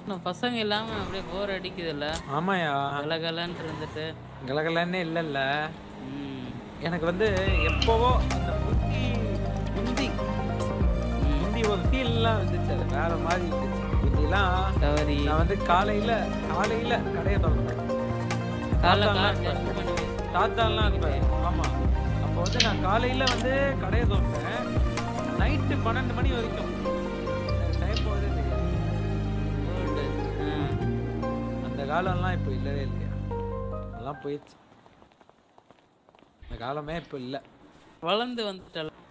இன்னும் பசங்க இல்லாம அப்படியே போர் அடிக்குதுல்ல ஆமாயா கலகலன்னு இருந்துட்டு கலகலன்னே இல்லைல்ல ம், எனக்கு வந்து எப்போவோ அந்த முந்தி முந்தி ம். முந்தி ஒரு ஃபீல்லாம் இருந்துச்சு அது வேற மாதிரி இருந்துச்சு முந்திலாம் தவறி நான் வந்து காலையில காலையில கடையை திறந்தேன் காலை தாத்தாலாம் கால் இருப்பாரு. டெஸ்ட் பண்ணி தாத்தாலாம் இருப்பாரு ஆமா அப்போ வந்து நான் காலையில வந்து கடையை திறந்தேன் நைட்டு பன்னெண்டு மணி வரைக்கும் டைம் போகுதே தெரியாது கோல்டு அந்த காலம்லாம் இப்போ இல்லவே இல்லையா அதெல்லாம் போயிடுச்சு அந்த காலமே இப்போ இல்லை வளர்ந்து வந்துட்டல